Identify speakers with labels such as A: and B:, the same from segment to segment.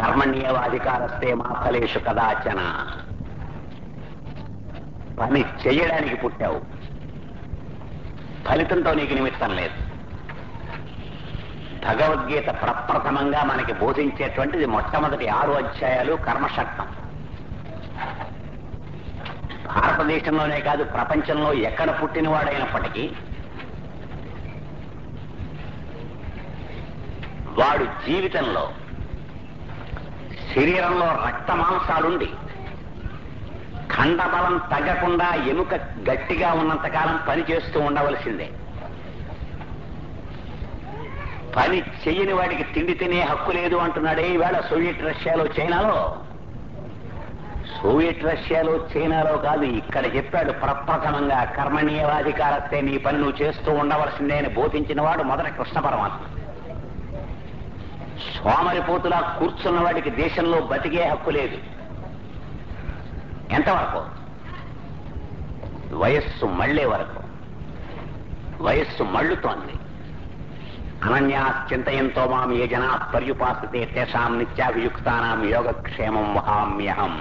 A: కర్మణ్యేవాధికారస్తే మా ఫలేషు కదాచన పని చెయ్యడానికి పుట్టావు ఫలితంతో నీకు నిమిత్తం లేదు భగవద్గీత ప్రప్రథమంగా మనకి బోధించేటువంటిది మొట్టమొదటి ఆరు అధ్యాయాలు కర్మశక్తం భారతదేశంలోనే కాదు ప్రపంచంలో ఎక్కడ పుట్టినవాడైనప్పటికీ వాడు జీవితంలో శరీరంలో రక్త మాంసాలుండి ఖండబలం తగ్గకుండా ఎముక గట్టిగా ఉన్నంతకాలం పని చేస్తూ ఉండవలసిందే పని చెయ్యని వాడికి తిండి తినే హక్కు లేదు అంటున్నాడే ఈవేళ సోవియట్ రష్యాలో చైనాలో సోవియట్ రష్యాలో చైనాలో కాదు ఇక్కడ చెప్పాడు ప్రప్రథమంగా కర్మణీయవాధికారస్తే నీ పని నువ్వు చేస్తూ ఉండవలసిందే అని బోధించిన వాడు మొదట కృష్ణ పరమాత్మ సోమరిపోతులా కూర్చున్న వాడికి దేశంలో బతికే హక్కు లేదు ఎంతవరకు వయస్సు మళ్ళే వరకు వయస్సు మళ్ళుతోంది అనన్యా చింతయంతో మాం ఏ జనా పర్యుపాసతే తేషాం నిత్యాభియుక్తానాం యోగక్షేమం వహామ్యహం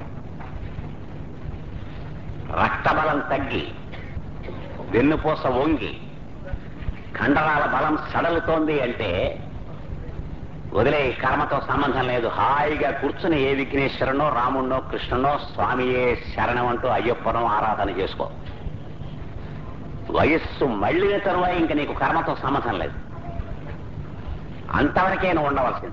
A: రక్తబలం తగ్గి వెన్నుపూస వంగి కండరాల బలం సడలుతోంది అంటే వదిలే కర్మతో సంబంధం లేదు హాయిగా కూర్చుని ఏ విఘ్నేశ్వరునో రాముణ్ణో కృష్ణునో స్వామియే శరణం అంటూ అయ్యప్పనో ఆరాధన చేసుకో వయస్సు మళ్ళిన తరువాత ఇంక నీకు కర్మతో సంబంధం లేదు అంతవరకే నువ్వు ఉండవలసింది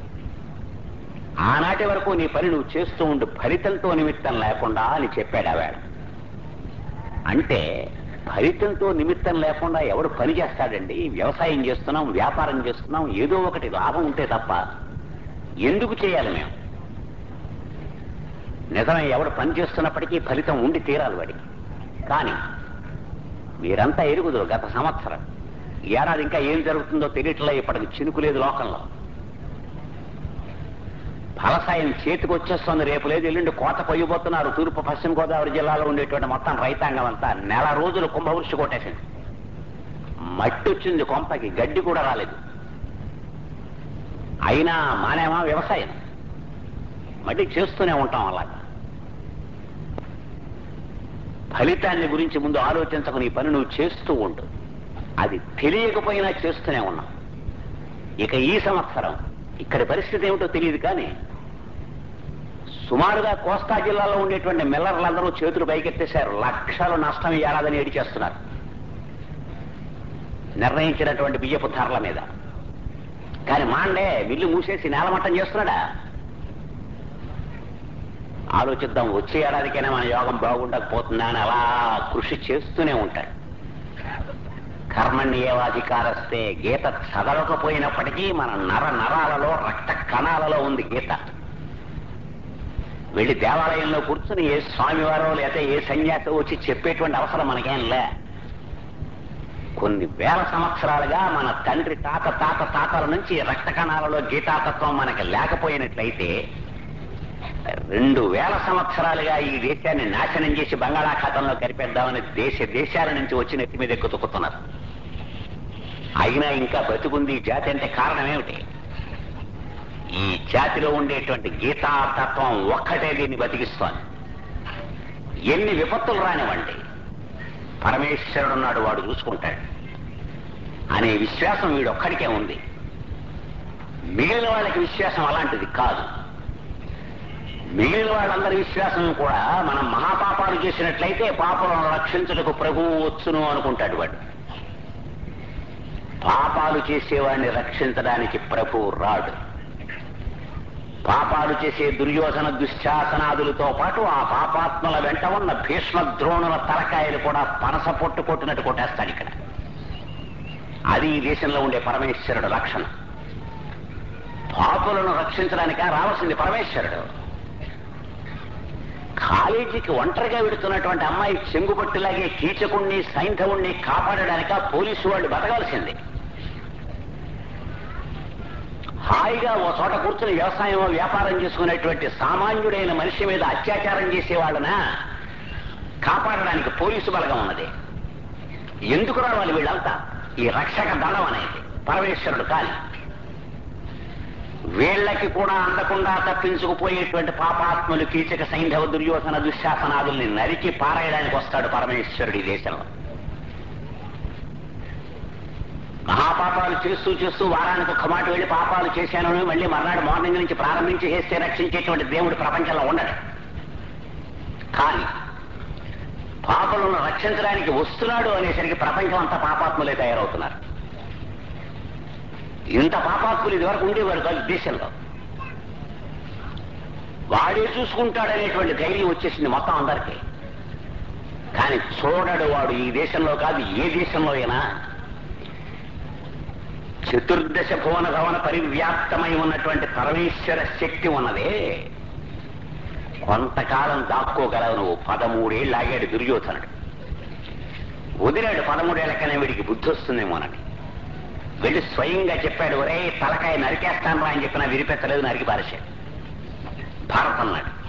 A: ఆనాటి వరకు నీ పని నువ్వు చేస్తూ ఉండు ఫలితంతో నిమిత్తం లేకుండా అని చెప్పాడు ఆవేళ అంటే ఫలితంతో నిమిత్తం లేకుండా ఎవడు పని చేస్తాడండి వ్యవసాయం చేస్తున్నాం వ్యాపారం చేస్తున్నాం ఏదో ఒకటి లాభం ఉంటే తప్ప ఎందుకు చేయాలి మేము నిజమే ఎవడు పని చేస్తున్నప్పటికీ ఫలితం ఉండి తీరాలి వాడికి కానీ మీరంతా ఎరుగుదురు గత సంవత్సరం ఈ ఏడాది ఇంకా ఏం జరుగుతుందో తెలియట్లే ఇప్పటికి చినుకు లేదు లోకంలో ఫలసాయం చేతికి వచ్చేస్తుంది రేపు లేదు ఎల్లుండి కోత కొయ్యబోతున్నారు తూర్పు పశ్చిమ గోదావరి జిల్లాలో ఉండేటువంటి మొత్తం రైతాంగం అంతా నెల రోజులు కుంభవృష్టి కొట్టేసింది మట్టి వచ్చింది కొంపకి గడ్డి కూడా రాలేదు అయినా మానేమా వ్యవసాయం మళ్ళీ చేస్తూనే ఉంటాం అలాగా ఫలితాన్ని గురించి ముందు ఆలోచించకు నీ పని నువ్వు చేస్తూ ఉండు అది తెలియకపోయినా చేస్తూనే ఉన్నాం ఇక ఈ సంవత్సరం ఇక్కడి పరిస్థితి ఏమిటో తెలియదు కానీ సుమారుగా కోస్తా జిల్లాలో ఉండేటువంటి మిల్లర్లందరూ చేతులు పైకెత్తేశారు లక్షలు నష్టం ఏడాదని ఏడిచేస్తున్నారు నిర్ణయించినటువంటి బియ్యపు ధరల మీద కానీ మాండే మిల్లు మూసేసి నేలమట్టం చేస్తున్నాడా ఆలోచిద్దాం వచ్చే ఏడాదికైనా మన యోగం బాగుండకపోతుందా అని అలా కృషి చేస్తూనే ఉంటాడు కర్మణ్యేవాధికారస్తే గీత చదవకపోయినప్పటికీ మన నర నరాలలో రక్త కణాలలో ఉంది గీత వెళ్ళి దేవాలయంలో కూర్చుని ఏ స్వామివారో లేకపోతే ఏ సన్యాసో వచ్చి చెప్పేటువంటి అవసరం మనకేం లే కొన్ని వేల సంవత్సరాలుగా మన తండ్రి తాత తాత తాతల నుంచి రక్త కణాలలో గీతాతత్వం మనకి లేకపోయినట్లయితే రెండు వేల సంవత్సరాలుగా ఈ దేశాన్ని నాశనం చేసి బంగాళాఖాతంలో కరిపేద్దామని దేశ దేశాల నుంచి వచ్చి నెత్తి మీద ఎక్కు తొక్కుతున్నారు అయినా ఇంకా బతుకుంది ఈ జాతి అంటే కారణం ఏమిటి ఈ జాతిలో ఉండేటువంటి గీతాతత్వం ఒక్కటే దీన్ని బతికిస్తోంది ఎన్ని విపత్తులు రానివ్వండి పరమేశ్వరుడు ఉన్నాడు వాడు చూసుకుంటాడు అనే విశ్వాసం వీడొక్కడికే ఉంది మిగిలిన వాళ్ళకి విశ్వాసం అలాంటిది కాదు మిగిలిన వాళ్ళందరి విశ్వాసం కూడా మనం మహాపాపాలు చేసినట్లయితే పాపలను రక్షించుటకు ప్రభువు వచ్చును అనుకుంటాడు వాడు పాపాలు చేసేవాడిని రక్షించడానికి ప్రభువు రాడు పాపాలు చేసే దుర్యోధన దుశ్శాసనాదులతో పాటు ఆ పాపాత్మల వెంట ఉన్న భీష్మ ద్రోణుల తలకాయలు కూడా పనస పొట్టు కొట్టినట్టు కొట్టేస్తాడు ఇక్కడ అది ఈ దేశంలో ఉండే పరమేశ్వరుడు లక్షణం పాపులను రక్షించడానిక రావాల్సింది పరమేశ్వరుడు కాలేజీకి ఒంటరిగా వెడుతున్నటువంటి అమ్మాయి చెంగుపట్టులాగే కీచకుణ్ణి సైంధవుణ్ణి కాపాడడానిక పోలీసు వాళ్ళు బతకాల్సింది హాయిగా ఓ చోట కూర్చుని వ్యవసాయం వ్యాపారం చేసుకునేటువంటి సామాన్యుడైన మనిషి మీద అత్యాచారం చేసేవాళ్ళన కాపాడడానికి పోలీసు బలగం ఉన్నది ఎందుకు రావాలి వీళ్ళంతా ఈ రక్షక దళం అనేది పరమేశ్వరుడు కాలి వీళ్ళ కళ్ళకి కూడా అందకుండా తప్పించుకుపోయేటువంటి పాపాత్ములు కీచక సైంధవ దుర్యోధన దుశ్శాసనాదుల్ని నరికి పారేయడానికి వస్తాడు పరమేశ్వరుడు ఈ దేశంలో మహాపాపాలు చేస్తూ చేస్తూ వారానికి ఒక్క మాట వెళ్ళి పాపాలు చేశాను అని మళ్ళీ మర్నాడు మార్నింగ్ నుంచి ప్రారంభించి చేస్తే రక్షించేటువంటి దేవుడు ప్రపంచంలో ఉండడు కానీ పాపలను రక్షించడానికి వస్తున్నాడు అనేసరికి ప్రపంచం అంతా పాపాత్ములే తయారవుతున్నారు ఇంత పాపాత్ములు ఇదివరకు ఉండేవారు కాదు దేశంలో వాడే చూసుకుంటాడనేటువంటి ధైర్యం వచ్చేసింది మొత్తం అందరికీ కానీ చూడడు వాడు ఈ దేశంలో కాదు ఏ దేశంలో అయినా చతుర్దశ భువన భవన పరివ్యాప్తమై ఉన్నటువంటి పరమేశ్వర శక్తి ఉన్నదే కొంతకాలం దాక్కోగలవు నువ్వు పదమూడేళ్ళు ఆగాడు దుర్యోధనుడు వదిలాడు పదమూడేళ్లకనే వీడికి బుద్ధి వస్తుందేమోనని వెళ్ళి స్వయంగా చెప్పాడు ఒరే తలకాయ నరికేస్తాను రా అని చెప్పినా విరిపెత్తలేదు నరికి పారేశాడు భారత్ అన్నాడు